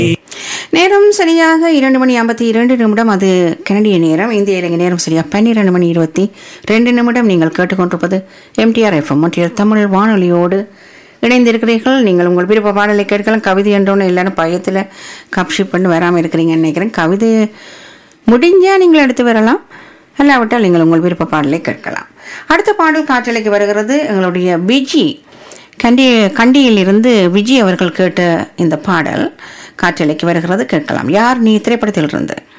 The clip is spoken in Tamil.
நேரம் சரியாக இரண்டு மணி ஐம்பத்தி இரண்டு நிமிடம் அது கனடிய நேரம் இந்திய இலங்கை நேரம் சரியாக பன்னிரண்டு மணி இருபத்தி ரெண்டு நிமிடம் நீங்கள் கேட்டுக்கொண்டிருப்பது எம்டிஆர் எஃப்எம் மொழியர் தமிழ் வானொலியோடு இணைந்திருக்கிறீர்கள் நீங்கள் உங்கள் விருப்ப பாடலை கேட்கலாம் கவிதை என்றோன்னு எல்லாரும் பயத்தில் கப்ஷிப் பண்ணி வராமல் இருக்கிறீங்கன்னு நினைக்கிறேன் கவிதை முடிஞ்சால் நீங்கள் எடுத்து வரலாம் அல்லாவிட்டால் நீங்கள் உங்கள் விருப்ப பாடலை கேட்கலாம் அடுத்த பாடல் காற்றலைக்கு வருகிறது எங்களுடைய விஜி கண்டி கண்டியில் இருந்து விஜய் அவர்கள் கேட்ட இந்த பாடல் காற்றலைக்கு வருகிறது கேட்கலாம் யார் நீ திரைப்படத்தில் இருந்து